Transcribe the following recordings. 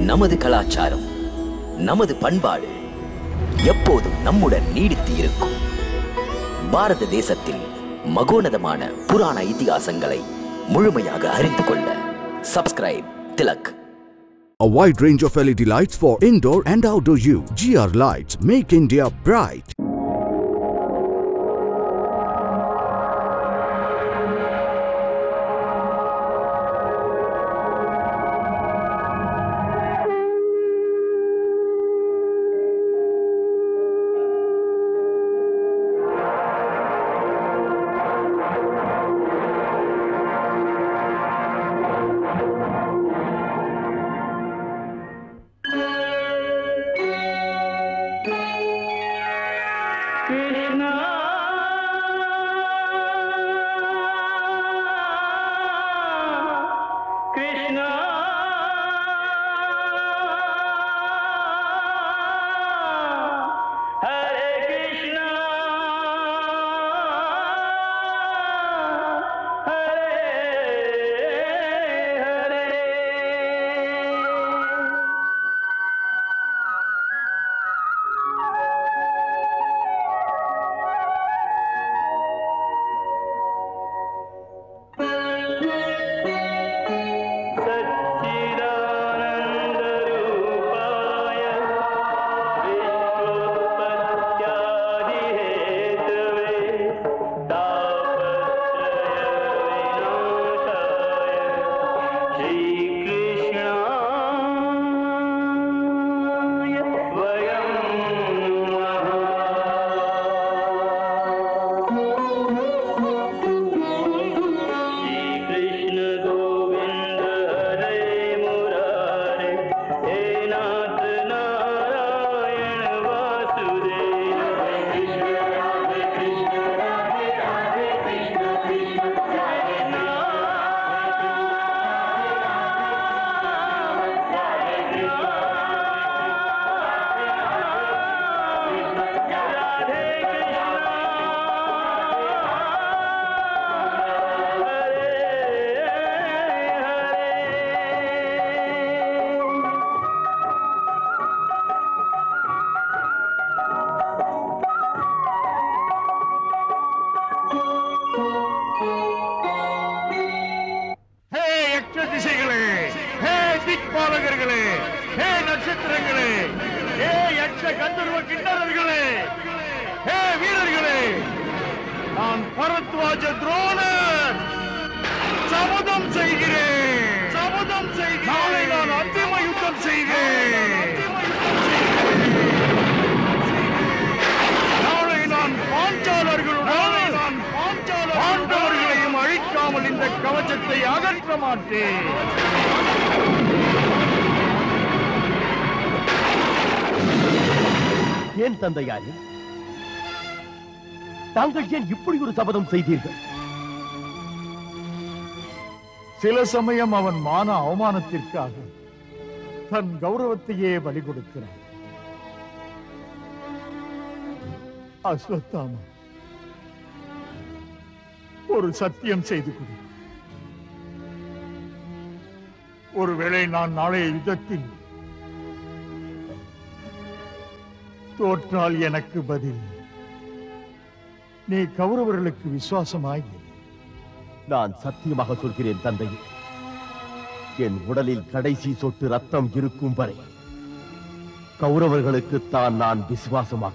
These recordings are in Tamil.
நமது கலாச்சாரம் நமது பண்பாடு எப்போதும் நம்முடன் நீடித்து இருக்கும் பாரத தேசத்தில் மகோனதமான புராண இதிகாசங்களை முழுமையாக அறிந்து கொள்ள subscribe Tilak A wide range of LED lights for indoor and outdoor use. GR Lights make India bright. Krishna Krishna Hare Krishna Hare Hare सच्चिदानन्दरूपाय विश्वोत्पत्त्यादिहेतवे तापत्रयविनाशाय श्रीकृष्णाय वयं श्रीकृष्ण गोविन्द हरे मुरारे हे नाथ नारायण वासुदेव कृष्ण राधे कृष्ण राधे राधे कृष्ण कृष्ण हरे ஹே யக்ஷ திசைகளே ஹே திக்பாலகர்களே ஹே நட்சத்திரங்களே ஹே யக்ஷ கந்தர்வ கிண்ணறர்களே ஹே வீரர்களே நான் பரத்வாஜ துரோணர் சபதம் செய்கிறேன் சபதம் செய்கிறேன் நாளை நான் அந்திம யுத்தம் செய்கிறேன் நாளை நான் பாஞ்சாலர்களுடன் நான் பாண்டவர்களையும் அழிக்காமல் இந்த கவச்சத்தை அகற்ற மாட்டேன் ஏன் தந்தையாரே தாங்கள் ஏன் இப்படி ஒரு சபதம் செய்தீர்கள் சில சமயம் அவன் மான அவமானத்திற்காக தன் கௌரவத்தையே பலி கொடுக்கிறான் அஸ்வத்தாமா ஒரு சத்தியம் செய்து கொடு ஒருவேளை நான் நாளைய யுத்தத்தில் தோற்றால் எனக்கு பதில் நீ கௌரவர்களுக்கு விசுவாசமாய் இரு. நான் சத்தியமாக சொல்கிறேன் தந்தையே என் உடலில் கடைசி சொட்டு ரத்தம் இருக்கும் வரை கௌரவர்களுக்குத்தான் நான் விசுவாசமாக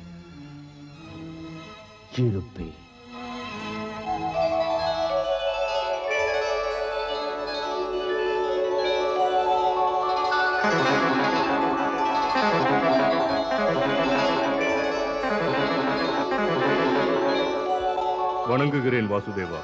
இருப்பேன் வணங்குகிறேன் வாசுதேவா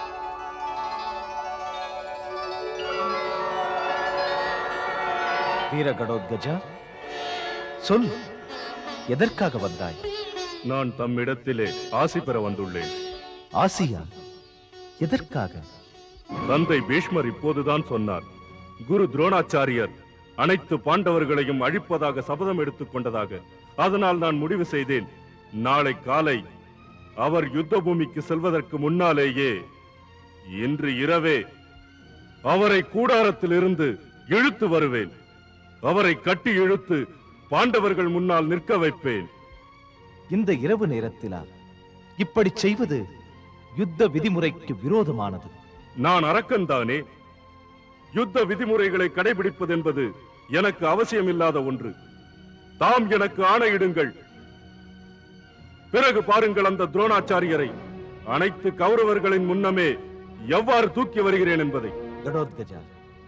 வீர கடோத்கஜா சொல் எதற்காக வந்தாய் நான் தம்மிடத்திலே ஆசி பெற வந்துள்ளேன் ஆசியா எதற்காக தந்தை பீஷ்மர் இப்போதுதான் சொன்னார் குரு துரோணாச்சாரியர் அனைத்து பாண்டவர்களையும் அழிப்பதாக சபதம் எடுத்துக் கொண்டதாக அதனால் நான் முடிவு செய்தேன் நாளை காலை அவர் யுத்த பூமிக்கு செல்வதற்கு முன்னாலேயே இன்று இரவே அவரை கூடாரத்திலிருந்து இழுத்து வருவேன் அவரை கட்டி இழுத்து பாண்டவர்கள் முன்னால் நிற்க வைப்பேன் இந்த இரவு நேரத்திலா இப்படி செய்வது யுத்த விதிமுறைக்கு விரோதமானது நான் அரக்கன் தானே யுத்த விதிமுறைகளை கடைபிடிப்பது என்பது எனக்கு அவசியமில்லாத ஒன்று தாம் எனக்கு ஆணையிடுங்கள் பிறகு பாருங்கள் அந்த துரோணாச்சாரியரை அனைத்து கௌரவர்களின் முன்னமே எவ்வாறு தூக்கி வருகிறேன் என்பதை கடோத்கஜா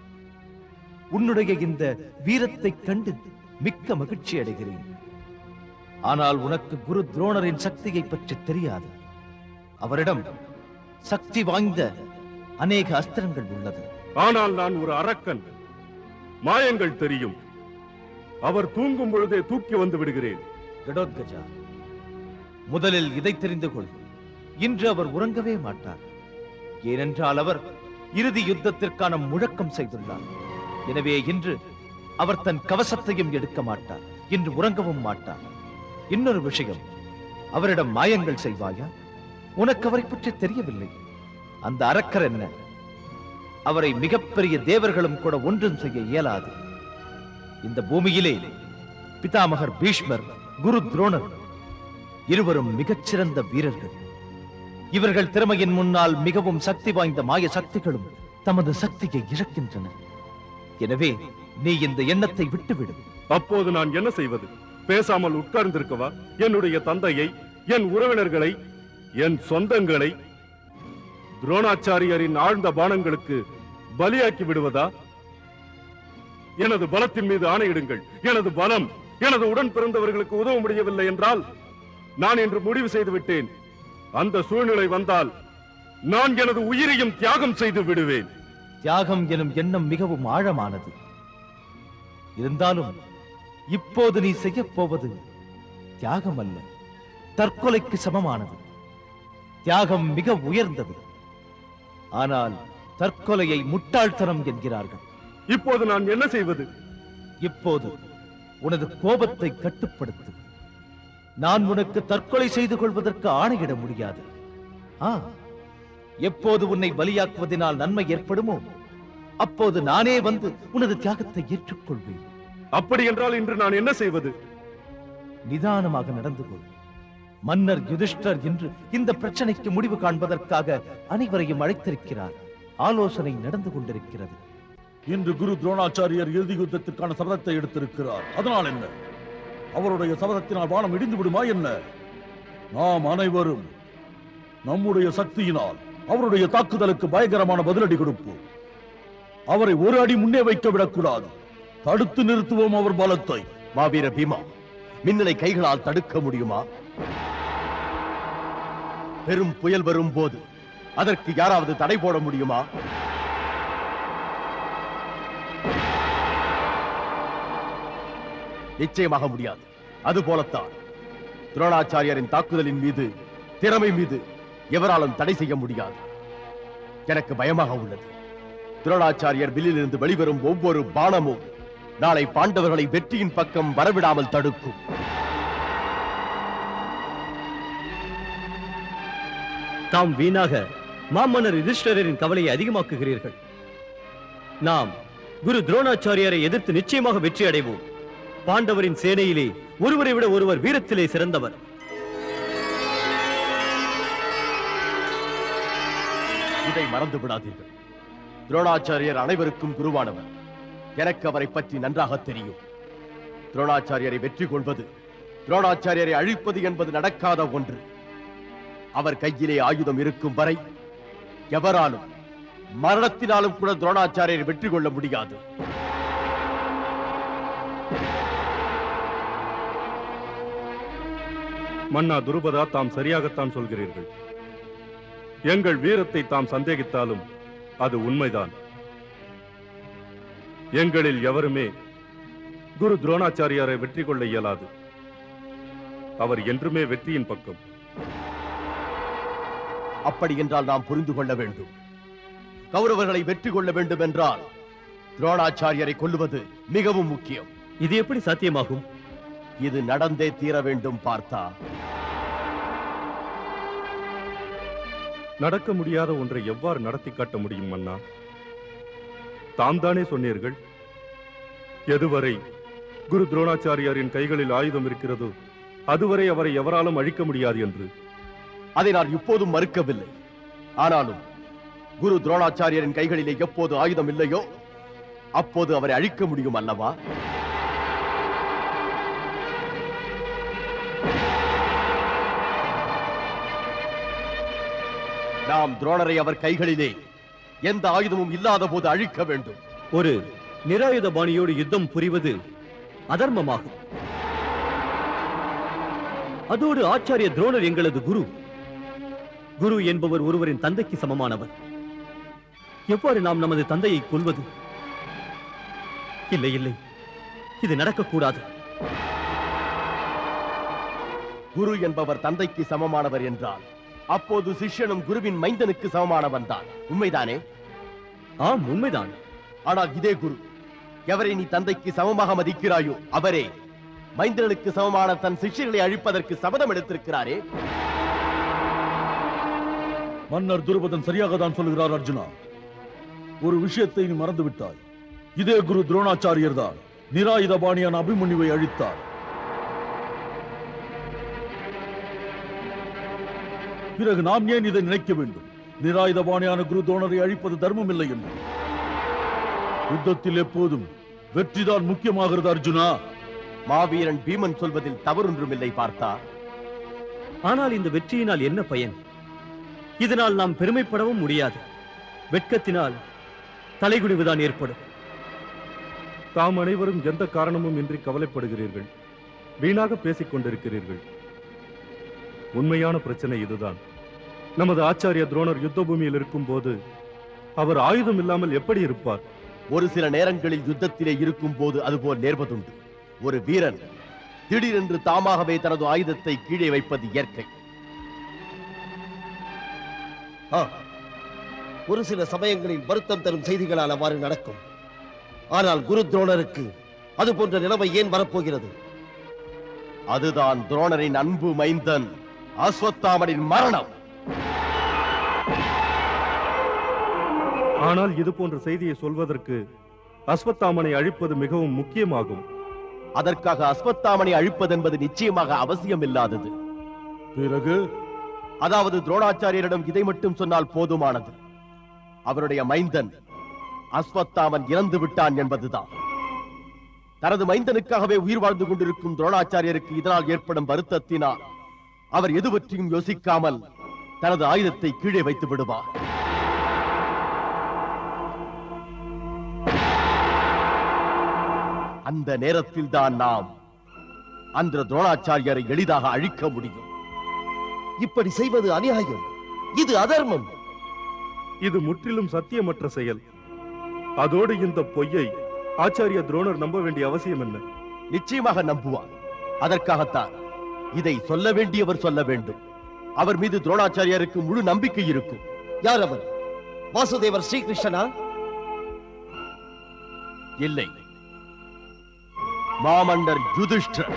உன்னுடைய இந்த வீரத்தைக் கண்டு மிக்க மகிழ்ச்சி அடைகிறேன் ஆனால் உனக்கு குரு துரோணரின் சக்தியை பற்றி தெரியாது அவரிடம் சக்தி வாய்ந்த அநேக அஸ்திரங்கள் உள்ளது ஆனால் நான் ஒரு அரக்கன் மாயங்கள் தெரியும் அவர் தூங்கும் பொழுதே தூக்கி வந்து விடுகிறேன் கடோத்கஜா முதலில் இதை தெரிந்து கொள் இன்று அவர் உறங்கவே மாட்டார் ஏனென்றால் அவர் இறுதி யுத்தத்திற்கான முழக்கம் செய்துள்ளார் எனவே இன்று அவர் தன் கவசத்தையும் எடுக்க மாட்டார் இன்று உறங்கவும் மாட்டார் இன்னொரு விஷயம் அவரிடம் மாயங்கள் செய்வாயா உனக்கு அவரை பற்றி தெரியவில்லை அந்த அரக்கர் என்ன அவரை மிகப்பெரிய தேவர்களும் கூட ஒன்றும் செய்ய இயலாது இந்த பூமியிலே பிதாமகர் பீஷ்மர் குரு துரோணர் இருவரும் மிகச்சிறந்த வீரர்கள் இவர்கள் திறமையின் முன்னால் மிகவும் சக்தி வாய்ந்த மாய சக்திகளும் தமது சக்தியை இழக்கின்றன எனவே நீ இந்த எண்ணத்தை விட்டுவிடு அப்போது நான் என்ன செய்வது பேசாமல் உட்கார்ந்திருக்கவா என்னுடைய தந்தையை என் உறவினர்களை என் சொந்தங்களை துரோணாச்சாரியரின் ஆழ்ந்த பானங்களுக்கு பலியாக்கி விடுவதா எனது பலத்தின் மீது ஆணையிடுங்கள் எனது பலம் எனது உடன் பிறந்தவர்களுக்கு உதவ முடியவில்லை என்றால் நான் இன்று முடிவு செய்து விட்டேன் அந்த சூழ்நிலை வந்தால் நான் எனது உயிரையும் தியாகம் செய்து விடுவேன் தியாகம் எனும் எண்ணம் மிகவும் ஆழமானது இருந்தாலும் இப்போது நீ செய்யப் போவது தியாகம் அல்ல தற்கொலைக்கு சமமானது தியாகம் மிக உயர்ந்தது ஆனால் தற்கொலையை முட்டாள்தனம் என்கிறார்கள் இப்போது நான் என்ன செய்வது இப்போது உனது கோபத்தை கட்டுப்படுத்து நான் உனக்கு தற்கொலை செய்து கொள்வதற்கு ஆணையிட முடியாது ஆ எப்போது உன்னை பலியாக்குவதனால் நன்மை ஏற்படுமோ அப்போது நானே வந்து உனது தியாகத்தை ஏற்றுக்கொள்வேன் அப்படி என்றால் இன்று நான் என்ன செய்வது நிதானமாக நடந்து கொள் மன்னர் யுதிஷ்டர் இன்று இந்த பிரச்சனைக்கு முடிவு காண்பதற்காக அனைவரையும் அழைத்திருக்கிறார் ஆலோசனை நடந்து கொண்டிருக்கிறது இன்று குரு துரோணாச்சாரியர் இறுதி யுத்தத்திற்கான சபதத்தை எடுத்திருக்கிறார் அதனால் என்ன அவருடைய சபதத்தினால் வானம் இடிந்து விடுமா என்ன நாம் அனைவரும் நம்முடைய சக்தியினால் அவருடைய தாக்குதலுக்கு பயங்கரமான பதிலடி கொடுப்போம் அவரை ஒரு அடி முன்னே வைக்க விடக்கூடாது தடுத்து நிறுத்துவோம் அவர் பலத்தை மாவீர பீமா மின்னலை கைகளால் தடுக்க முடியுமா பெரும் புயல் வரும்போது அதற்கு யாராவது தடை போட முடியுமா நிச்சயமாக முடியாது அது போலத்தான் துரோணாச்சாரியரின் தாக்குதலின் மீது திறமை மீது எவராலும் தடை செய்ய முடியாது எனக்கு பயமாக உள்ளது துரோணாச்சாரியர் வில்லிலிருந்து வெளிவரும் ஒவ்வொரு பானமும் நாளை பாண்டவர்களை வெற்றியின் பக்கம் வரவிடாமல் தடுக்கும் தாம் வீணாக மாமன்னர் யுதிஷ்டரின் கவலையை அதிகமாக்குகிறீர்கள் நாம் குரு துரோணாச்சாரியரை எதிர்த்து நிச்சயமாக வெற்றி அடைவோம் பாண்டவரின் சேனையிலே ஒருவரை விட ஒருவர் வீரத்திலே சிறந்தவர் இதை மறந்து விடாதீர்கள் துரோணாச்சாரியர் அனைவருக்கும் குருவானவர் எனக்கு அவரை பற்றி நன்றாக தெரியும் துரோணாச்சாரியரை வெற்றி கொள்வது துரோணாச்சாரியரை அழிப்பது என்பது நடக்காத ஒன்று அவர் கையிலே ஆயுதம் இருக்கும் வரை எவராலும் மரணத்தினாலும் கூட துரோணாச்சாரியரை வெற்றி கொள்ள முடியாது மன்னா துருபதா தாம் சரியாகத்தான் சொல்கிறீர்கள் எங்கள் வீரத்தை தாம் சந்தேகித்தாலும் அது உண்மைதான் எங்களில் எவருமே குரு துரோணாச்சாரியாரை வெற்றி கொள்ள இயலாது அவர் என்றுமே வெற்றியின் பக்கம் அப்படி என்றால் நாம் புரிந்து கொள்ள வேண்டும் கௌரவர்களை வெற்றி கொள்ள வேண்டும் என்றால் துரோணாச்சாரியரை கொல்லுவது மிகவும் முக்கியம் இது எப்படி சாத்தியமாகும் இது நடந்தே தீர வேண்டும் பார்த்தா நடக்க முடியாத ஒன்றை எவ்வாறு நடத்தி காட்ட முடியும் மன்னா தாம் தானே சொன்னீர்கள் எதுவரை குரு துரோணாச்சாரியாரின் கைகளில் ஆயுதம் இருக்கிறதோ அதுவரை அவரை எவராலும் அழிக்க முடியாது என்று அதை நான் இப்போதும் மறுக்கவில்லை ஆனாலும் குரு துரோணாச்சாரியரின் கைகளிலே எப்போது ஆயுதம் இல்லையோ அப்போது அவரை அழிக்க முடியும் அல்லவா நாம் துரோணரை அவர் கைகளிலே எந்த ஆயுதமும் இல்லாத போது அழிக்க வேண்டும் ஒரு நிராயுத பாணியோடு யுத்தம் புரிவது அதர்மமாகும் அதோடு ஆச்சாரிய துரோணர் எங்களது குரு குரு என்பவர் ஒருவரின் தந்தைக்கு சமமானவர் எவ்வாறு நாம் நமது தந்தையை கொல்வது இல்லை இல்லை இது நடக்கக்கூடாது குரு என்பவர் தந்தைக்கு சமமானவர் என்றால் அப்போது சிஷ்யனும் குருவின் மைந்தனுக்கு சமமானவன் தான் உண்மைதானே ஆம் உண்மைதான் ஆனால் இதே குரு எவரை நீ தந்தைக்கு சமமாக மதிக்கிறாயோ அவரே மைந்தனுக்கு சமமான தன் சிஷ்யர்களை அழிப்பதற்கு சபதம் எடுத்திருக்கிறாரே மன்னர் துருபதன் சரியாக தான் சொல்கிறார் அர்ஜுனா ஒரு விஷயத்தை நீ மறந்து விட்டாய் இதே குரு துரோணாச்சாரியர் தான் நிராயுத பாணியான அபிமன்யுவை அழித்தார் பிறகு நாம் ஏன் இதை நினைக்க வேண்டும் நிராயுத பாணியான குரு துரோணரை அழிப்பது தர்மம் இல்லை என்று யுத்தத்தில் எப்போதும் வெற்றிதான் முக்கியமாகிறது அர்ஜுனா மாவீரன் பீமன் சொல்வதில் தவறொன்றுமில்லை பார்த்தா ஆனால் இந்த வெற்றியினால் என்ன பயன் இதனால் நாம் பெருமைப்படவும் முடியாது வெட்கத்தினால் தலைகுனிவுதான் ஏற்படும் தாம் அனைவரும் எந்த காரணமும் இன்றி கவலைப்படுகிறீர்கள் வீணாக பேசிக் கொண்டிருக்கிறீர்கள் உண்மையான பிரச்சனை இதுதான் நமது ஆச்சாரிய துரோணர் யுத்த பூமியில் இருக்கும் போது அவர் ஆயுதம் இல்லாமல் எப்படி இருப்பார் ஒரு சில நேரங்களில் யுத்தத்திலே இருக்கும் போது அதுபோல் நேர்வதுண்டு ஒரு வீரன் திடீரென்று தாமாகவே தனது ஆயுதத்தை கீழே வைப்பது இயற்கை ஆ, ஒரு சில சமயங்களில் வருத்தம் தரும் செய்திகளால் அவ்வாறு நடக்கும் ஆனால் குரு துரோணருக்கு அது போன்ற நிலைமை ஏன் வரப்போகிறது அதுதான் துரோணரின் அன்பு மைந்தன் அஸ்வத்தாமனின் மரணம் ஆனால் இது போன்ற செய்தியை சொல்வதற்கு அஸ்வத்தாமனை அழிப்பது மிகவும் முக்கியமாகும் அதற்காக அஸ்வத்தாமனை அழிப்பதென்பது நிச்சயமாக அவசியமில்லாதது பிறகு அதாவது துரோணாச்சாரியரிடம் இதை மட்டும் சொன்னால் போதுமானது அவருடைய மைந்தன் அஸ்வத்தாமன் இறந்து விட்டான் என்பதுதான் தனது மைந்தனுக்காகவே உயிர் வாழ்ந்து கொண்டிருக்கும் துரோணாச்சாரியருக்கு இதனால் ஏற்படும் வருத்தத்தினால் அவர் எது பற்றியும் யோசிக்காமல் தனது ஆயுதத்தை கீழே வைத்து விடுவார் அந்த நேரத்தில் தான் நாம் அந்த துரோணாச்சாரியரை எளிதாக அழிக்க முடியும் இப்படி செய்வது அநியாயம் இது அதர்மம் இது முற்றிலும் சத்தியமற்ற செயல் அதோடு இந்த பொய்யை ஆச்சாரிய துரோணர் நம்ப வேண்டிய அவசியம் என்ன நிச்சயமாக நம்புவார் அதற்காகத்தான் இதை சொல்ல வேண்டியவர் சொல்ல வேண்டும் அவர் மீது துரோணாச்சாரியருக்கு முழு நம்பிக்கை இருக்கும் யார் அவர் வாசுதேவர் ஸ்ரீகிருஷ்ணனா இல்லை மாமன்னர் யுதிஷ்டர்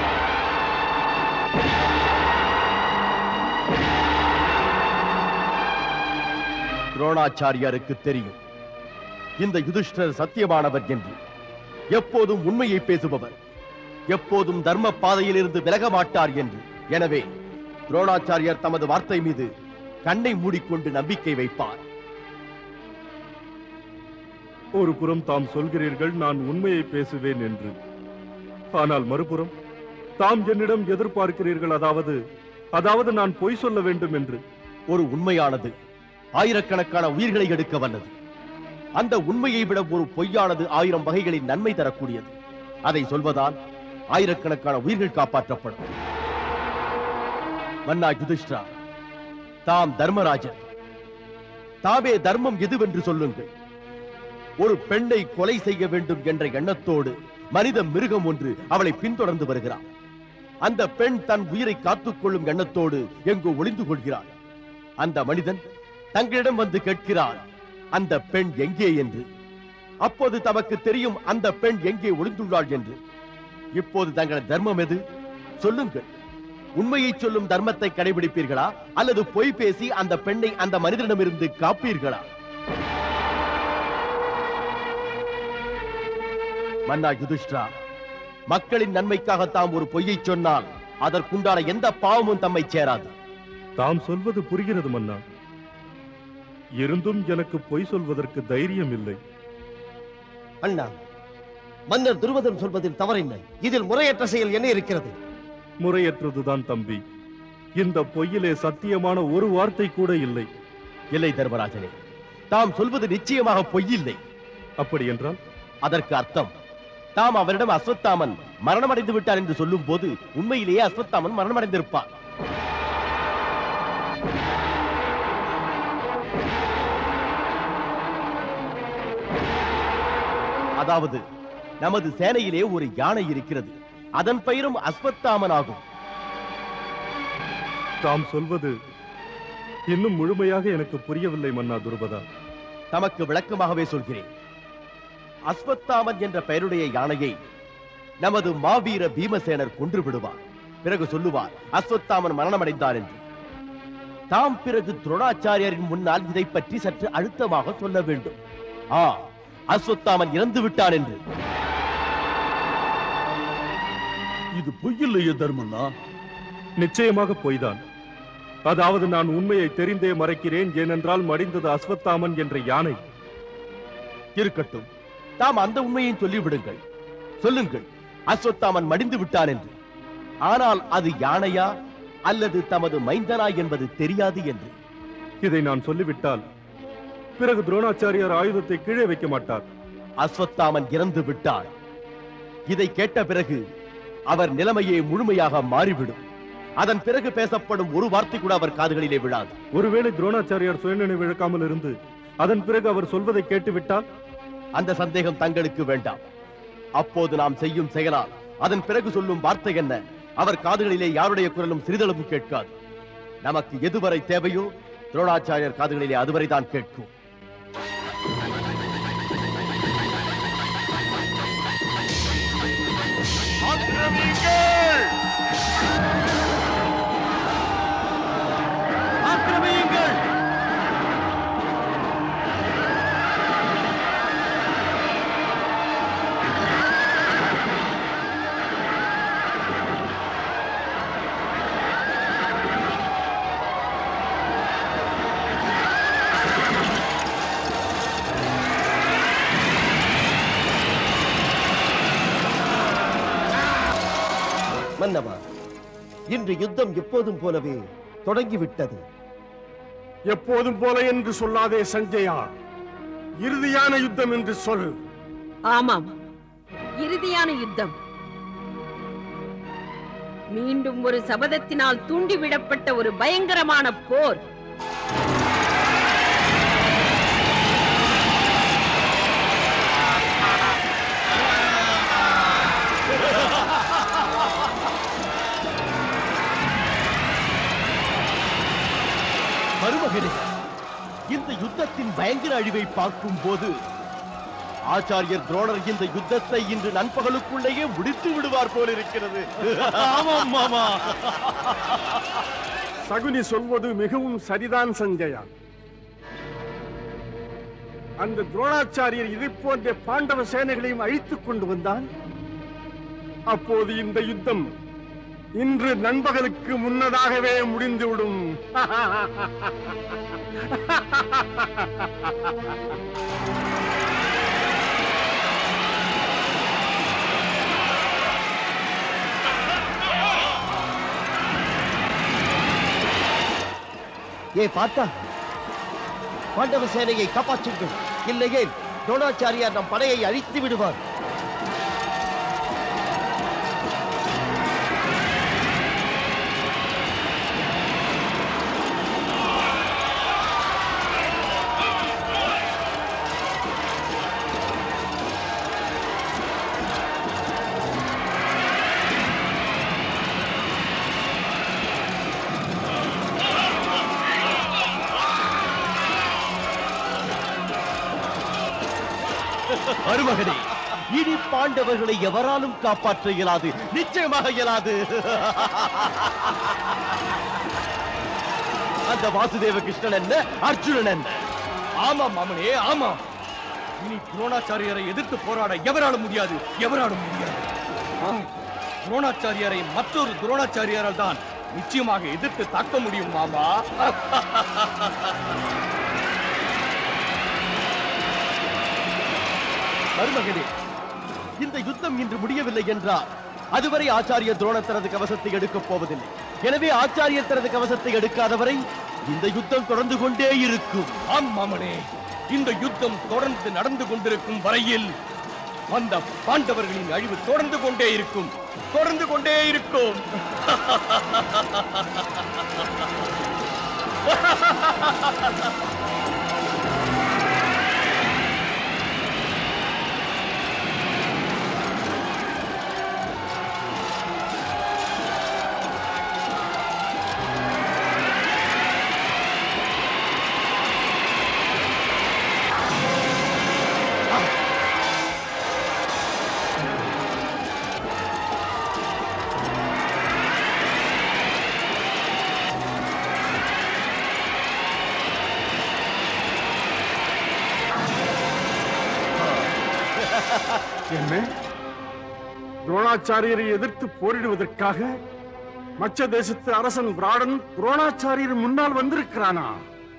துரோணாச்சாரியாருக்கு தெரியும் இந்த யுதிஷ்டர் சத்தியமானவர் என்று எப்போதும் உண்மையை பேசுபவர் எப்போதும் தர்ம பாதையிலிருந்து விலக மாட்டார் என்று எனவே துரோணாச்சாரியார் தமது வார்த்தை மீது கண்ணை மூடிக்கொண்டு நம்பிக்கை வைப்பார் ஒரு புறம் தாம் சொல்கிறீர்கள் நான் உண்மையை பேசுவேன் என்று ஆனால் மறுபுறம் தாம் என்னிடம் எதிர்பார்க்கிறீர்கள் அதாவது அதாவது நான் பொய் சொல்ல வேண்டும் என்று ஒரு உண்மையானது ஆயிரக்கணக்கான உயிர்களை எடுக்க வல்லது அந்த உண்மையை விட ஒரு பொய்யானது ஆயிரம் வகைகளில் நன்மை தரக்கூடியது அதை சொல்வதால் ஆயிரக்கணக்கான உயிர்கள் காப்பாற்றப்படும் மன்னா யுதிஷ்டா தாம் தர்மராஜன் தாமே தர்மம் எதுவென்று சொல்லுங்கள் ஒரு பெண்ணை கொலை செய்ய வேண்டும் என்ற எண்ணத்தோடு மனித மிருகம் ஒன்று அவளை பின்தொடர்ந்து வருகிறார் அந்த பெண் தன் உயிரை காத்துக்கொள்ளும் எண்ணத்தோடு எங்கோ ஒளிந்து கொள்கிறாள் அந்த மனிதன் தங்களிடம் வந்து கேட்கிறார் அந்த பெண் எங்கே என்று அப்போது தமக்கு தெரியும் அந்த பெண் எங்கே ஒளிந்துள்ளாள் என்று இப்போது தங்களது தர்மம் எது சொல்லுங்கள் உண்மையை சொல்லும் தர்மத்தை கடைபிடிப்பீர்களா அல்லது பொய் பேசி அந்த பெண்ணை அந்த மனிதனிடமிருந்து காப்பீர்களா மன்னா யுதிஷ்டா மக்களின் நன்மைக்காக தாம் ஒரு பொய்யை சொன்னால் அதற்குண்டான எந்த பாவமும் தம்மை சேராது தாம் சொல்வது புரிகிறது மன்னா இருந்தும் எனக்கு பொய் சொல்வதற்கு தைரியம் இல்லை அண்ணா மன்னர் துருவதன் சொல்வதில் தவறில்லை இதில் முறையற்ற செயல் என்ன இருக்கிறது முறையற்றதுதான் தம்பி இந்த பொய்யிலே சத்தியமான ஒரு வார்த்தை கூட இல்லை இல்லை தர்மராஜனே தாம் சொல்வது நிச்சயமாக பொய்யில்லை அப்படி என்றால் அதற்கு அர்த்தம் தாம் அவரிடம் அஸ்வத்தாமன் மரணமடைந்து விட்டார் என்று சொல்லும் போது உண்மையிலேயே அஸ்வத்தாமன் மரணமடைந்திருப்பார் அதாவது நமது சேனையிலே ஒரு யானை இருக்கிறது அதன் பெயரும் அஸ்வத்தாமன் ஆகும் தாம் சொல்வது இன்னும் முழுமையாக எனக்கு புரியவில்லை மன்னா துருபதா தமக்கு விளக்கமாகவே சொல்கிறேன் அஸ்வத்தாமன் என்ற பெயருடைய யானையை நமது மாவீர பீமசேனர் கொன்று விடுவார் பிறகு சொல்லுவார் அஸ்வத்தாமன் மரணமடைந்தார் என்று தாம் பிறகு துரோணாச்சாரியரின் முன்னால் இதை பற்றி சற்று அழுத்தமாக சொல்ல வேண்டும் ஆ அஸ்வத்தாமன் இறந்து விட்டான் என்று இது பொய்யில்லையே தர்மண்ணா நிச்சயமாக பொய்தான் அதாவது நான் உண்மையை தெரிந்தே மறைக்கிறேன் ஏனென்றால் மடிந்தது அஸ்வத்தாமன் என்ற யானை இருக்கட்டும் தாம் அந்த உண்மையை சொல்லிவிடுங்கள் சொல்லுங்கள் அஸ்வத்தாமன் மடிந்து விட்டான் என்று ஆனால் அது யானையா அல்லது தமது மைந்தனா என்பது தெரியாது என்று இதை நான் சொல்லிவிட்டால் பிறகு துரோணாச்சாரியார் ஆயுதத்தை கீழே வைக்க மாட்டார் அஸ்வத்தாமன் இறந்து விட்டார் இதை கேட்ட பிறகு அவர் நிலைமையே முழுமையாக மாறிவிடும் அதன் பிறகு பேசப்படும் ஒரு வார்த்தை கூட அவர் காதுகளிலே விழாது ஒருவேளை துரோணாச்சாரியார் சுயநினைவு இழக்காமல் இருந்து அதன் பிறகு அவர் சொல்வதை கேட்டுவிட்டால் அந்த சந்தேகம் தங்களுக்கு வேண்டாம் அப்போது நாம் செய்யும் செயலால் அதன் பிறகு சொல்லும் வார்த்தை என்ன அவர் காதுகளிலே யாருடைய குரலும் சிறிதளவும் கேட்காது நமக்கு எதுவரை தேவையோ துரோணாச்சாரியர் காதுகளிலே அதுவரை தான் கேட்கும் ஆக்கிரமியுங்கள் மன்னவா இன்று யுத்தம் எப்போதும் போலவே தொடங்கிவிட்டது எப்போதும் போல என்று சொல்லாதே சஞ்சயா இறுதியான யுத்தம் என்று சொல் ஆமாம் இறுதியான யுத்தம் மீண்டும் ஒரு சபதத்தினால் தூண்டிவிடப்பட்ட ஒரு பயங்கரமான போர் மருமகனே இந்த யுத்தத்தின் பயங்கர அழிவை பார்க்கும் போது ஆச்சாரியர் துரோணர் இந்த யுத்தத்தை இன்று நண்பகலுக்குள்ளேயே முடித்து விடுவார் போல் இருக்கிறது ஆமாம் மாமா சகுனி சொல்வது மிகவும் சரிதான் சஞ்சயா அந்த துரோணாச்சாரியர் இதை போன்ற பாண்டவ சேனைகளையும் அழித்துக் கொண்டு வந்தால் அப்போது இந்த யுத்தம் இன்று நண்பகலுக்கு முன்னதாகவே முடிந்துவிடும் ஏ பார்த்தா பாண்டவ சேனையை காப்பாற்றுங்கள் இல்லையே துரோணாச்சாரியார் நம் படையை அழித்து விடுவார் மருமகனே இனி பாண்டவர்களை எவராலும் காப்பாற்ற இயலாது நிச்சயமாக இயலாது அந்த வாசுதேவ கிருஷ்ணன் என்ன அர்ஜுனன் என்ன ஆமாம் மாமனே ஆமாம் இனி துரோணாச்சாரியரை எதிர்த்து போராட எவராலும் முடியாது எவராலும் முடியாது ஆம், துரோணாச்சாரியரை மற்றொரு துரோணாச்சாரியாரால் தான் நிச்சயமாக எதிர்த்து தாக்க முடியும் மாமா மருமகனே இந்த யுத்தம் இன்று முடியவில்லை என்றால் அதுவரை ஆச்சாரிய துரோணர் தனது கவசத்தை எடுக்கப் போவதில்லை எனவே ஆச்சாரியர் தனது கவசத்தை எடுக்காதவரை இந்த யுத்தம் தொடர்ந்து கொண்டே இருக்கும் ஆம் மாமனே இந்த யுத்தம் தொடர்ந்து நடந்து கொண்டிருக்கும் வரையில் அந்த பாண்டவர்களின் அழிவு தொடர்ந்து கொண்டே இருக்கும் தொடர்ந்து கொண்டே இருக்கும் என்ன துரோணாச்சாரியரை எதிர்த்து போரிடுவதற்காக மச்ச தேசத்து அரசன் விராடன் துரோணாச்சாரியர் முன்னால் வந்திருக்கிறானா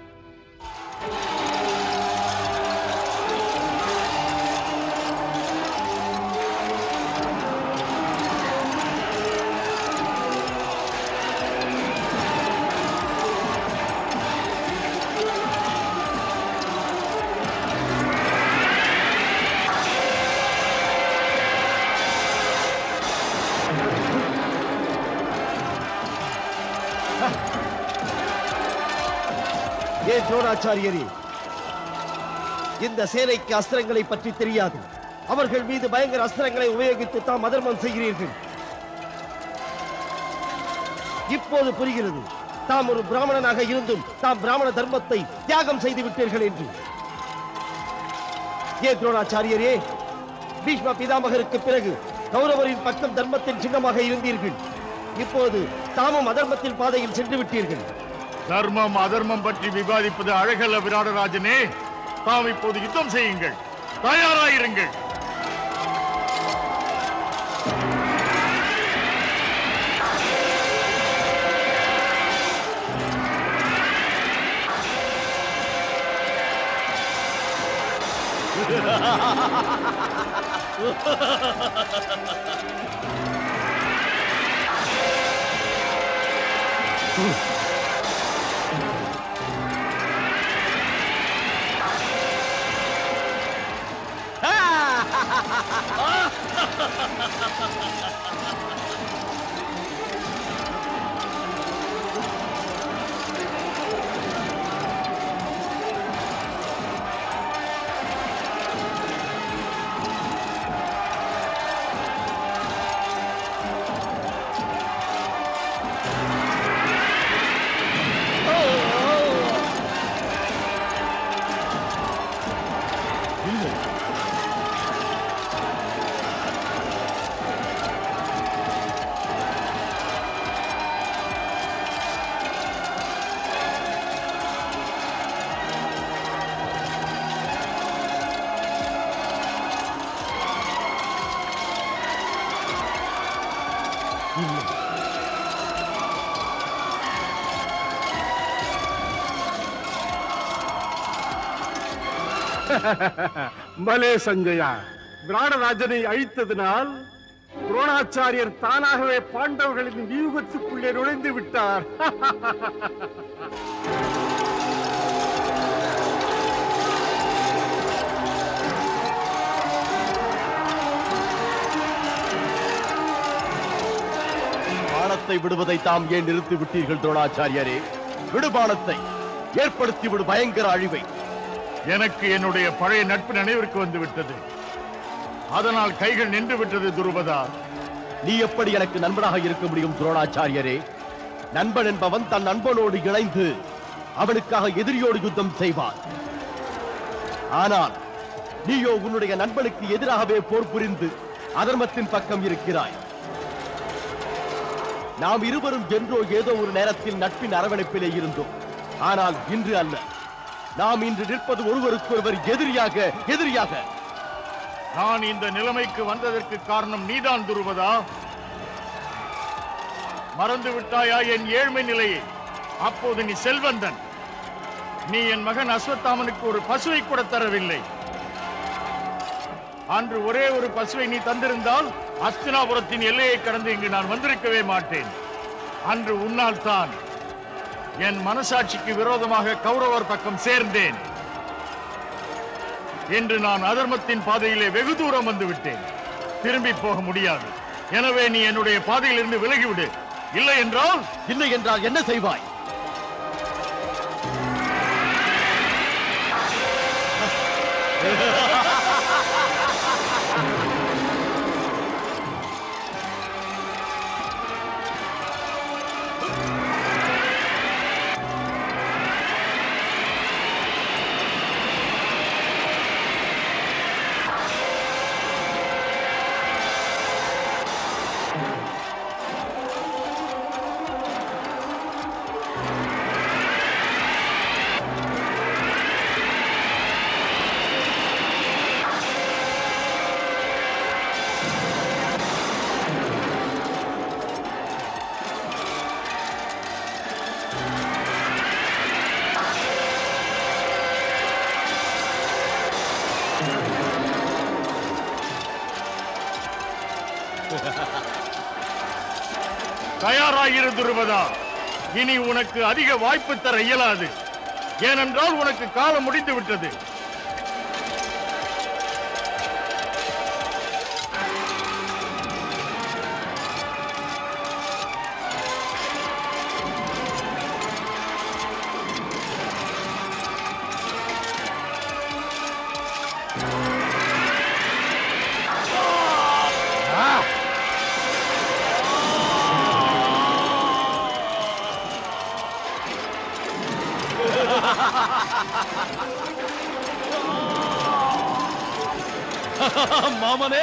ஏ துரோணாச்சாரியரே இந்த சேனைக்கு அஸ்திரங்களை பற்றி தெரியாது அவர்கள் மீது பயங்கர அஸ்திரங்களை உபயோகித்து தாம் அதர்மம் செய்கிறீர்கள் இப்போது புரிகிறது தாம் ஒரு பிராமணனாக இருந்தும் தாம் பிராமண தர்மத்தை தியாகம் செய்து விட்டீர்கள் என்று ஏ துரோணாச்சாரியரே பீஷ்ம பிதாமகருக்கு பிறகு கௌரவரின் பக்கம் தர்மத்தின் சின்னமாக இருந்தீர்கள் இப்போது தாமும் அதர்மத்தின் பாதையில் சென்று விட்டீர்கள் தர்மம் அதர்மம் பற்றி விவாதிப்பது அழகல்ல விராடராஜனே தாம் இப்போது யுத்தம் செய்யுங்கள் தயாராயிருங்கள் பலே சஞ்சயா விராடராஜனை அழித்ததினால் துரோணாச்சாரியர் தானாகவே பாண்டவர்களின் வியூகத்துக்குள்ளே நுழைந்து விட்டார் பாணத்தை விடுவதை தாம் ஏன் நிறுத்தி விட்டீர்கள் துரோணாச்சாரியரே விடு பாணத்தை ஏற்படுத்தி விடு பயங்கர அழிவை எனக்கு என்னுடைய பழைய நட்பு நினைவிற்கு வந்து விட்டது அதனால் கைகள் நின்று விட்டது துருபதா நீ எப்படி எனக்கு நண்பனாக இருக்க முடியும் துரோணாச்சாரியரே நண்பன் என்பவன் தன் நண்பனோடு இணைந்து அவனுக்காக எதிரியோடு யுத்தம் செய்வான் ஆனால் நீயோ உன்னுடைய நண்பனுக்கு எதிராகவே போர் புரிந்து அதர்மத்தின் பக்கம் இருக்கிறாய் நாம் இருவரும் என்றோ ஏதோ ஒரு நேரத்தில் நட்பின் அரவணைப்பிலே இருந்தோம் ஆனால் இன்று அல்ல நாம் இன்று நிற்பது ஒருவருக்கொருவர் எதிரியாக எதிரியாக நான் இந்த நிலைமைக்கு வந்ததற்கு காரணம் நீதான் துருவதா மறந்து விட்டாயா என் ஏழ்மை நிலையை அப்போது நீ செல்வந்தன் நீ என் மகன் அஸ்வத்தாமனுக்கு ஒரு பசுவை கூட தரவில்லை அன்று ஒரே ஒரு பசுவை நீ தந்திருந்தால் அஸ்தினாபுரத்தின் எல்லையை கடந்து இங்கு நான் வந்திருக்கவே மாட்டேன் அன்று உன்னால் தான் என் மனசாட்சிக்கு விரோதமாக கௌரவர் பக்கம் சேர்ந்தேன் என்று நான் அதர்மத்தின் பாதையிலே வெகு தூரம் வந்து விட்டேன் திரும்பி போக முடியாது எனவே நீ என்னுடைய பாதையிலிருந்து விலகிவிடு இல்லை என்றால் இல்லை என்றால் என்ன செய்வாய் தயாராயிரு துருவதா இனி உனக்கு அதிக வாய்ப்பு தர இயலாது ஏனென்றால் உனக்கு காலம் முடிந்து விட்டது மாமனே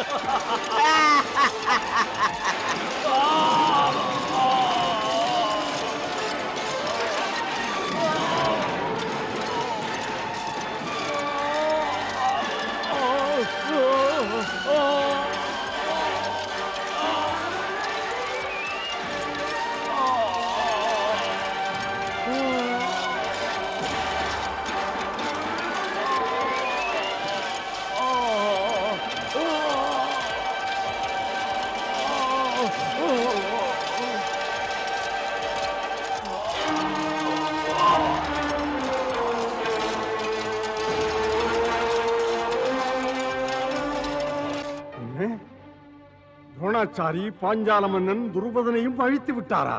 என்ன துரோணாச்சாரி பாஞ்சால மன்னன் துருபதனையும் அழித்து விட்டாரா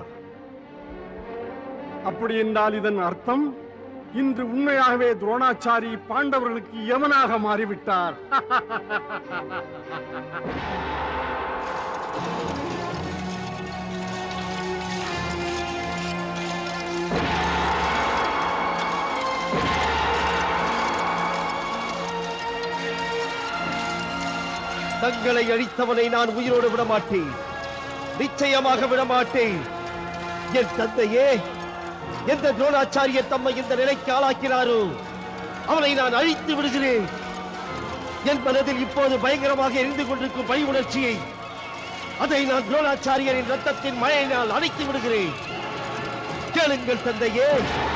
அப்படி என்றால் இதன் அர்த்தம் இன்று உண்மையாகவே துரோணாச்சாரி பாண்டவர்களுக்கு யமனாக மாறிவிட்டார் தங்களை அழித்தவனை நான் உயிரோடு விட மாட்டேன் நிச்சயமாக விட மாட்டேன் என் தந்தையே எந்த துரோணாச்சாரியர் தம்மை இந்த நிலைக்கு ஆளாக்கினாரோ அவனை நான் அழித்து விடுகிறேன் என் மனதில் இப்போது பயங்கரமாக எரிந்து கொண்டிருக்கும் பழி உணர்ச்சியை அதை நான் துரோணாச்சாரியரின் ரத்தத்தின் மழையினால் அணைத்து விடுகிறேன் கேளுங்கள் தந்தையே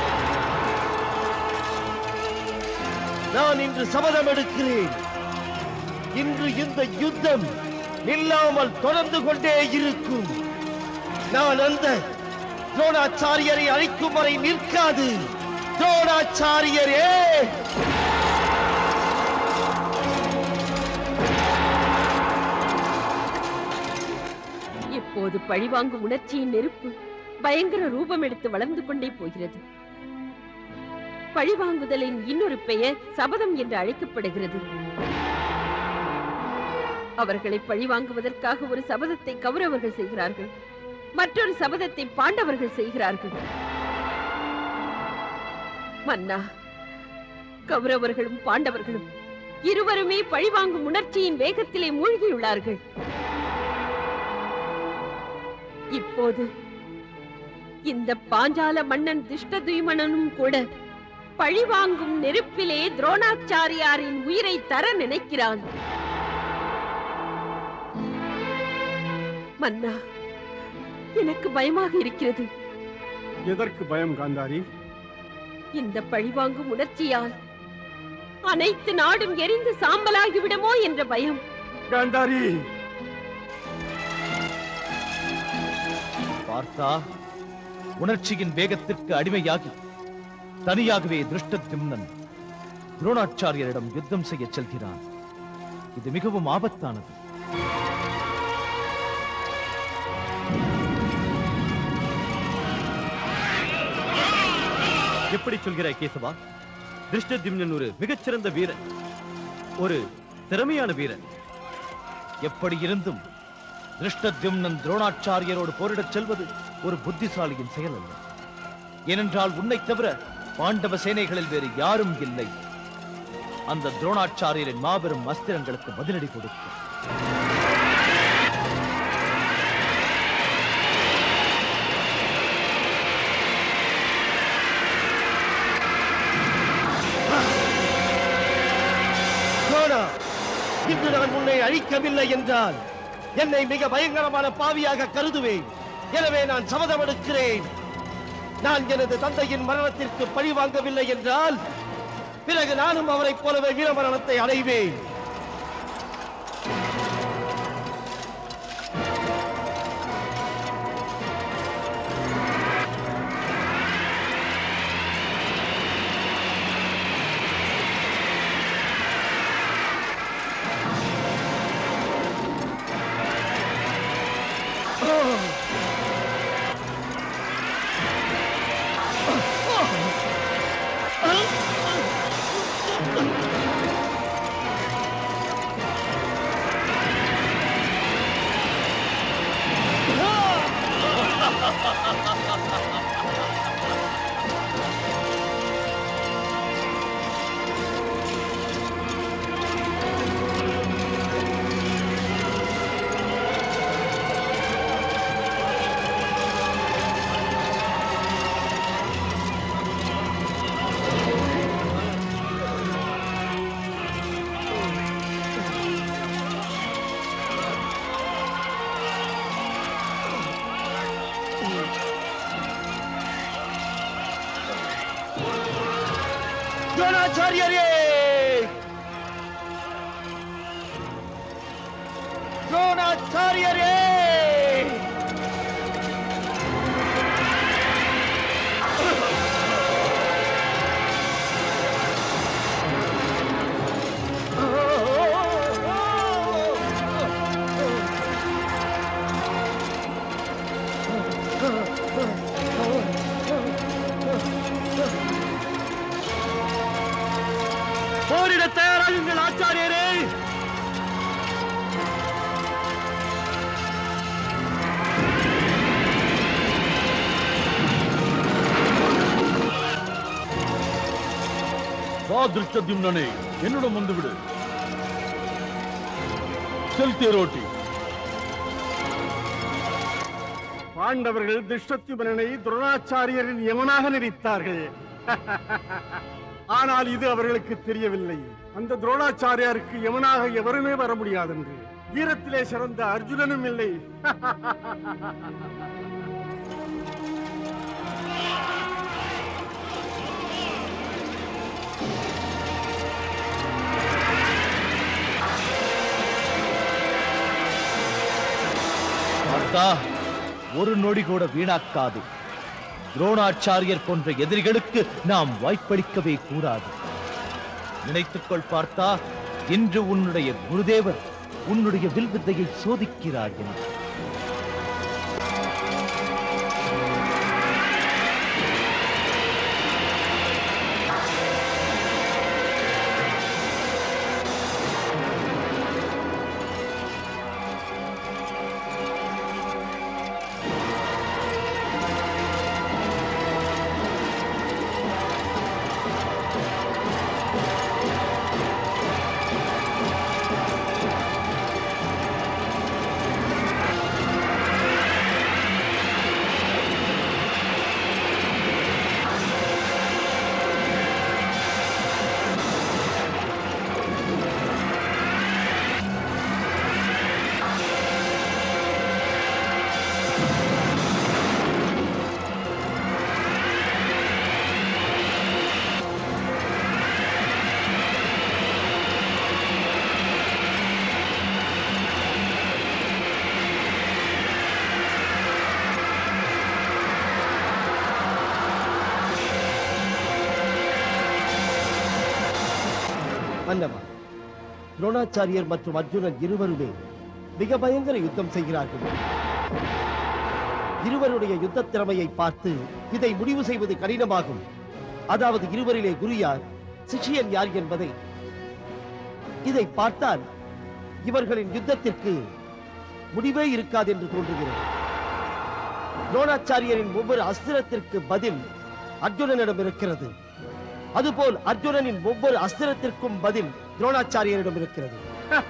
நான் இன்று சபதம் எடுக்கிறேன் இன்று இந்த யுத்தம் நில்லாமல் தொடர்ந்து கொண்டே இருக்கும் நான் அந்த துரோணாச்சாரியரை அழிக்கும் வரை நிற்காது துரோணாச்சாரியரே இப்போது பழிவாங்கும் உணர்ச்சியின் நெருப்பு பயங்கர ரூபம் எடுத்து வளர்ந்து கொண்டே போகிறது பழிவாங்குதலின் இன்னொரு பெயர் சபதம் என்று அழைக்கப்படுகிறது அவர்களை பழிவாங்குவதற்காக ஒரு சபதத்தை கௌரவர்கள் செய்கிறார்கள் மற்றொரு சபதத்தை பாண்டவர்கள் செய்கிறார்கள் மன்னா கௌரவர்களும் பாண்டவர்களும் இருவருமே பழிவாங்கும் உணர்ச்சியின் வேகத்திலே மூழ்கியுள்ளார்கள் இப்போது இந்த பாஞ்சால மன்னன் திஷ்டதுய்மனனும் கூட பழிவாங்கும் நெருப்பிலே துரோணாச்சாரியாரின் உயிரை தர நினைக்கிறான் மன்னா எனக்கு பயமாக இருக்கிறது எதற்கு பயம் காந்தாரி இந்த பழிவாங்கும் உணர்ச்சியால் அனைத்து நாடும் எரிந்து சாம்பலாகி விடுமோ என்ற பயம் காந்தாரி பார்த்தா உணர்ச்சியின் வேகத்திற்கு அடிமையாகி தனியாகவே திருஷ்டத்யும்னன் துரோணாச்சாரியரிடம் யுத்தம் செய்ய செல்கிறான் இது மிகவும் ஆபத்தானது எப்படி சொல்கிறாய் கேசவா திருஷ்டத்யும்னன் ஒரு மிகச்சிறந்த வீரன் ஒரு திறமையான வீரன் எப்படி இருந்தும் திருஷ்டத்யும்னன் துரோணாச்சாரியரோடு போரிடச் செல்வது ஒரு புத்திசாலியின் செயல் அல்ல ஏனென்றால் உன்னைத் தவிர பாண்டவ சேனைகளில் வேறு யாரும் இல்லை அந்த துரோணாச்சாரியரின் மாபெரும் அஸ்திரங்களுக்கு பதிலடி கொடுக்கும் துரோணா இன்று நான் உன்னை அழிக்கவில்லை என்றால் என்னை மிக பயங்கரமான பாவியாக கருதுவேன் எனவே நான் சபதம் எடுக்கிறேன் நான் எனது தந்தையின் மரணத்திற்கு பழி வாங்கவில்லை என்றால் பிறகு நானும் அவரைப் போலவே வீரமரணத்தை அடைவேன் துரோணாச்சாரியரே துரோணாச்சாரியரே போரிட தயாராகுங்கள் ஆச்சாரியரே வா திருஷ்டத்யும்னனே என்னிடம் வந்து விடு செல் தேரோட்டி பாண்டவர்கள் திருஷ்டத்யுமனனை துரோணாச்சாரியரின் யமனாக நினைத்தார்கள் ஆனால் இது அவர்களுக்கு தெரியவில்லை அந்த துரோணாச்சாரியாருக்கு யமனாக எவருமே வர முடியாதென்று வீரத்திலே சிறந்த அர்ஜுனனும் இல்லை பார்த்தா ஒரு நொடி கூட வீணாக்காது துரோணாச்சாரியர் போன்ற எதிரிகளுக்கு நாம் வாய்ப்பளிக்கவே கூடாது நினைத்துக்கொள் பார்த்தா இன்று உன்னுடைய குருதேவர் உன்னுடைய வில்வித்தையை சோதிக்கிறார் என்று துரோணாச்சாரியர் மற்றும் அர்ஜுனன் இருவருமே மிக பயங்கர யுத்தம் செய்கிறார்கள் இருவருடைய யுத்த திறமையை பார்த்து இதை முடிவு செய்வது கடினமாகும் அதாவது இருவரிலே குரு யார் சிஷியன் யார் என்பதை இதை பார்த்தால் இவர்களின் யுத்தத்திற்கு முடிவே இருக்காது என்று தோன்றுகிறது துரோணாச்சாரியரின் ஒவ்வொரு அஸ்திரத்திற்கு பதில் அர்ஜுனனிடம் இருக்கிறது அதுபோல் அர்ஜுனனின் ஒவ்வொரு அஸ்திரத்திற்கும் பதில் துரோணாச்சாரியரிடம் இருக்கிறது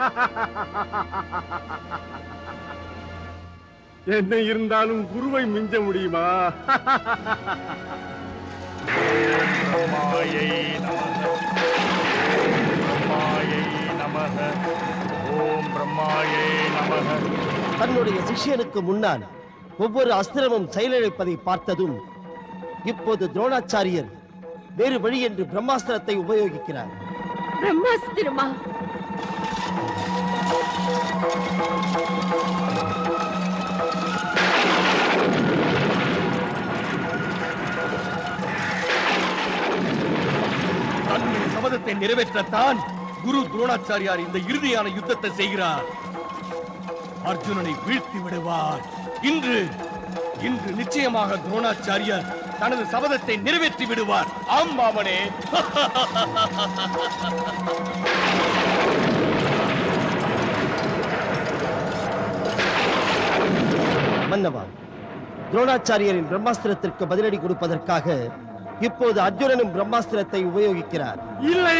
என்ன இருந்தாலும் குருவை மிஞ்ச முடியுமா பிரம்மாயை நமக பிரம்மாயை நமக ஓம் பிரம்மாயை நமக தன்னுடைய சிஷ்யனுக்கு முன்னால் ஒவ்வொரு அஸ்திரமும் செயலிழப்பதை பார்த்ததும் இப்போது துரோணாச்சாரியர் வேறு வழி என்று பிரம்மாஸ்திரத்தை உபயோகிக்கிறார் பிரம்மாஸ்திரமா தன்னுடைய சபதத்தை நிறைவேற்றத்தான் குரு துரோணாச்சாரியார் இந்த இறுதியான யுத்தத்தை செய்கிறார் அர்ஜுனனை வீழ்த்தி விடுவார் இன்று இன்று நிச்சயமாக துரோணாச்சாரியார் தனது சபதத்தை நிறைவேற்றி விடுவார் ஆம் மாமனே மன்னவா துரோணாச்சாரியரின் பிரம்மாஸ்திரத்திற்கு பதிலடி கொடுப்பதற்காக இப்போது அர்ஜுனனும் பிரம்மாஸ்திரத்தை உபயோகிக்கிறார் இல்லை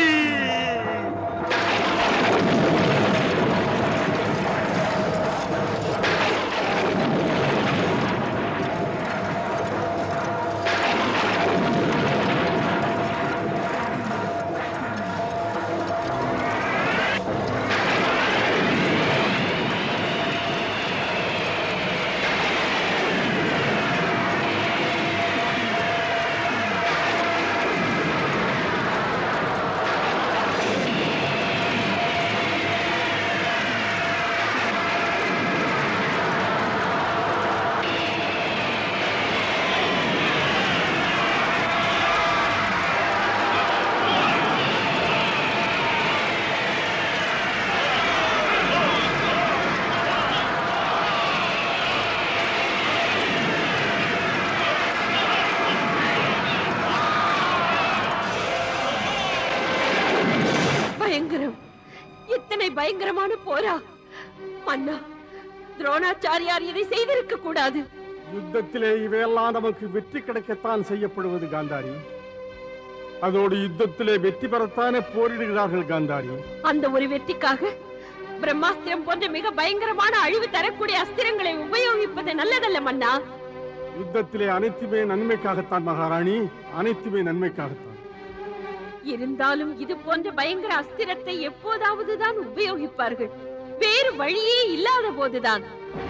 பயங்கரம் இத்தனை பயங்கரமான போரா மன்னா துரோணாச்சாரியார் இதை செய்திருக்க கூடாது யுத்தத்திலே இவையெல்லாம் நமக்கு வெற்றி கிடைக்கத்தான் செய்யப்படுவது காந்தாரி அதோடு யுத்தத்திலே வெற்றி பெறத்தானே போரிடுகிறார்கள் காந்தாரி அந்த ஒரு வெற்றிக்காக பிரம்மாஸ்திரம் போன்ற மிக பயங்கரமான அழிவு தரக்கூடிய அஸ்திரங்களை உபயோகிப்பது நல்லதல்ல மன்னா யுத்தத்திலே அனைத்துமே நன்மைக்காகத்தான் மகாராணி அனைத்துமே நன்மைக்காகத்தான் இருந்தாலும் இது போன்ற பயங்கர அஸ்திரத்தை எப்போதாவது தான் உபயோகிப்பார்கள் வேறு வழியே இல்லாத போதுதான்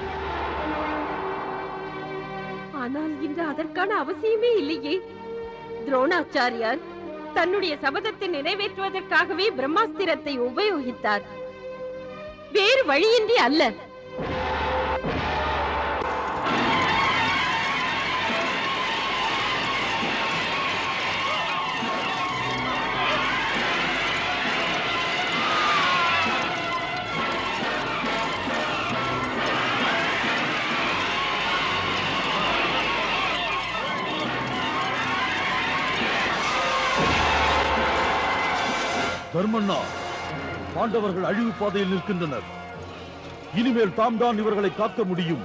ஆனால் இன்று அதற்கான அவசியமே இல்லையே துரோணாச்சாரியார் தன்னுடைய சபதத்தை நிறைவேற்றுவதற்காகவே பிரம்மாஸ்திரத்தை உபயோகித்தார் வேறு வழியின்றி அல்ல தர்மண்ணா பாண்டவர்கள் அழிவு பாதையில் நிற்கின்றனர் இனிமேல் தாம் தான் இவர்களை காக்க முடியும்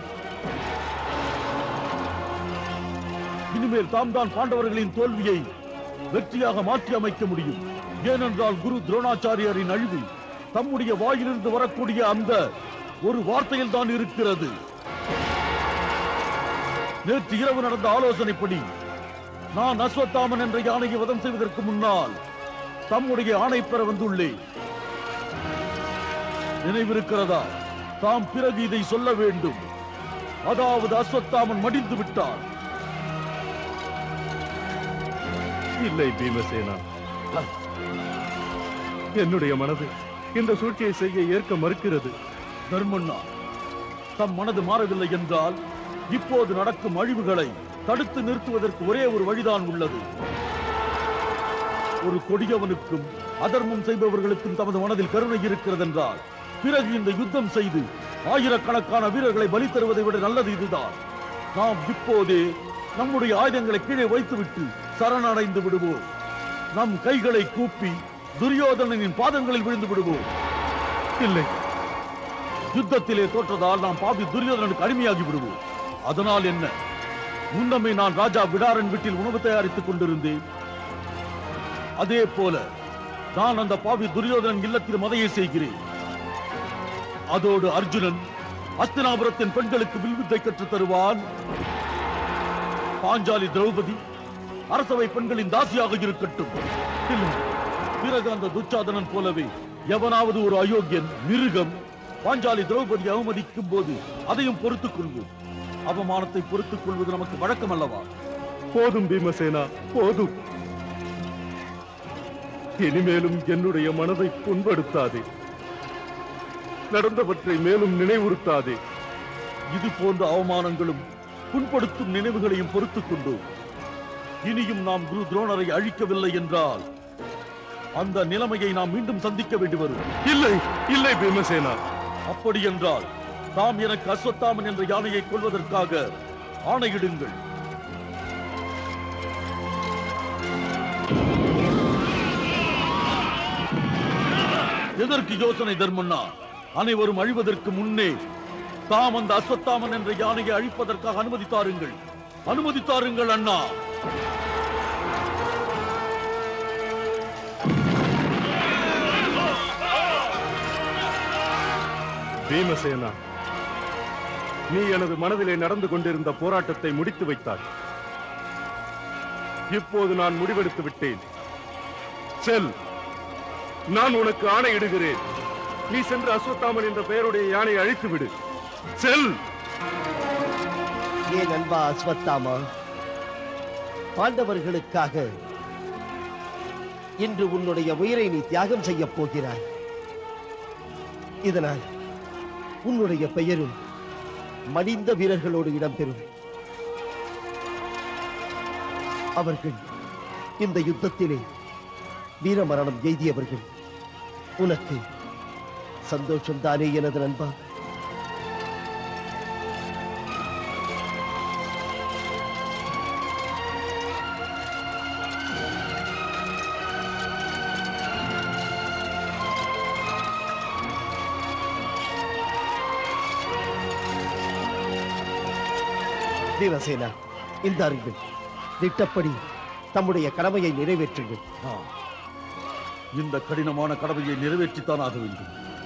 இனிமேல் தாம் தான் பாண்டவர்களின் தோல்வியை வெற்றியாக மாற்றி அமைக்க முடியும் ஏனென்றால் குரு துரோணாச்சாரியரின் அழிவு தம்முடைய வாயிலிருந்து வரக்கூடிய அந்த ஒரு வார்த்தையில் தான் இருக்கிறது நேற்று இரவு நடந்த ஆலோசனைப்படி நான் அஸ்வத்தாமன் என்ற யானையை வதம் செய்வதற்கு முன்னால் தம்முடைய ஆணை பெற வந்துள்ளேன் நினைவிருக்கிறதா தாம் பிறகு இதை சொல்ல வேண்டும் அதாவது அஸ்வத்தாமன் மடிந்து விட்டார் இல்லை பீமசேனா என்னுடைய மனது இந்த சூழ்ச்சியை செய்ய ஏற்க மறுக்கிறது தர்மண்ணா தம் மனது மாறவில்லை என்றால் இப்போது நடக்கும் அழிவுகளை தடுத்து நிறுத்துவதற்கு ஒரே ஒரு வழிதான் உள்ளது ஒரு கொடியவனுக்கும் அதர்மம் செய்பவர்களுக்கும் தமது மனதில் கருணை இருக்கிறது என்றால் பிறகு இந்த யுத்தம் செய்து ஆயிரக்கணக்கான வீரர்களை பலி தருவதை விட நல்லது இதுதான் நாம் இப்போதே நம்முடைய ஆயுதங்களை கீழே வைத்துவிட்டு சரணடைந்து விடுவோம் நம் கைகளை கூப்பி துரியோதனனின் பாதங்களில் விழுந்து விடுவோம் இல்லை யுத்தத்திலே தோற்றதால் நாம் பாவி துரியோதனனுக்கு அடிமையாகி விடுவோம் அதனால் என்ன முன்னமே நான் ராஜா விடாரன் வீட்டில் உணவு தயாரித்துக் கொண்டிருந்தேன் அதே போல நான் அந்த பாவி துரியோதனன் இல்லத்தில் மதையை செய்கிறேன் அதோடு அர்ஜுனன் அஸ்தினாபுரத்தின் பெண்களுக்கு வில்வித்தை கற்றுத் தருவான் பாஞ்சாலி திரௌபதி அரசவை பெண்களின் தாசியாக இருக்கட்டும் இல்லை. பிறகு அந்த துச்சாதனன் போலவே எவனாவது ஒரு அயோக்கியன் மிருகம் பாஞ்சாலி திரௌபதி அவமதிக்கும் போது அதையும் பொறுத்துக் கொள்வோம் அவமானத்தை பொறுத்துக் கொள்வது நமக்கு வழக்கம் அல்லவா போதும் பீமசேனா போதும் இனிமேலும் என்னுடைய மனதை புண்படுத்தாதே நடந்தவற்றை மேலும் நினைவுறுத்தாதே இது போன்ற அவமானங்களும் புண்படுத்தும் நினைவுகளையும் பொறுத்துக் கொண்டோம் இனியும் நாம் குரு துரோணரை அழிக்கவில்லை என்றால் அந்த நிலைமையை நாம் மீண்டும் சந்திக்க வேண்டி வரும் இல்லை இல்லை பீமசேனா அப்படி என்றால் தாம் எனக்கு அஸ்வத்தாமன் என்ற யானையை கொள்வதற்காக ஆணையிடுங்கள் எதற்கு யோசனை தர்மண்ணா அனைவரும் அழிவதற்கு முன்னே தாம் அந்த அஸ்வத்தாமன் என்ற யானையை அழிப்பதற்காக அனுமதித்தாருங்கள் அனுமதித்தாருங்கள் அண்ணா பீமசேனா நீ எனது மனதிலே நடந்து கொண்டிருந்த போராட்டத்தை முடித்து வைத்தாய் இப்போது நான் முடிவெடுத்து விட்டேன் செல் நான் உனக்கு ஆணையிடுகிறேன் நீ சென்று அஸ்வத்தாமன் என்ற பெயருடைய யானை அழித்து விடு செல் ஏன் அன்பா அஸ்வத்தாமா பாண்டவர்களுக்காக இன்று உன்னுடைய உயிரை நீ தியாகம் செய்யப் போகிறாய் இதனால் உன்னுடைய பெயரும் மடிந்த வீரர்களோடு இடம்பெறும் அவர்கள் இந்த யுத்தத்திலே வீரமரணம் எய்தியவர்கள் உனக்கு சந்தோஷம் தானே எனது நண்பா தேவசேனா இந்த அருங்கள் திட்டப்படி தம்முடைய கடமையை நிறைவேற்றுங்கள் ஆ, இந்த கடினமான கடமையை நிறைவேற்றித்தான் ஆக வேண்டும்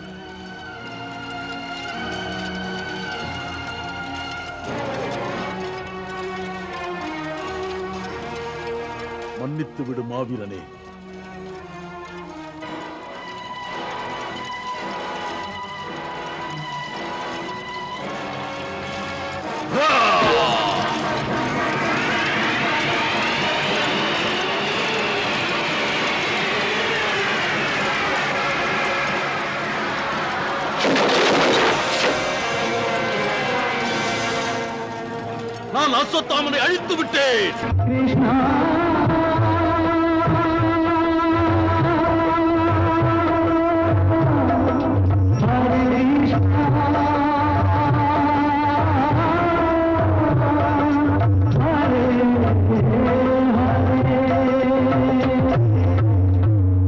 மன்னித்து விடு மாவீரனே நான் அஸ்வத்தாமனை அழித்து விட்டேன் கிருஷ்ணா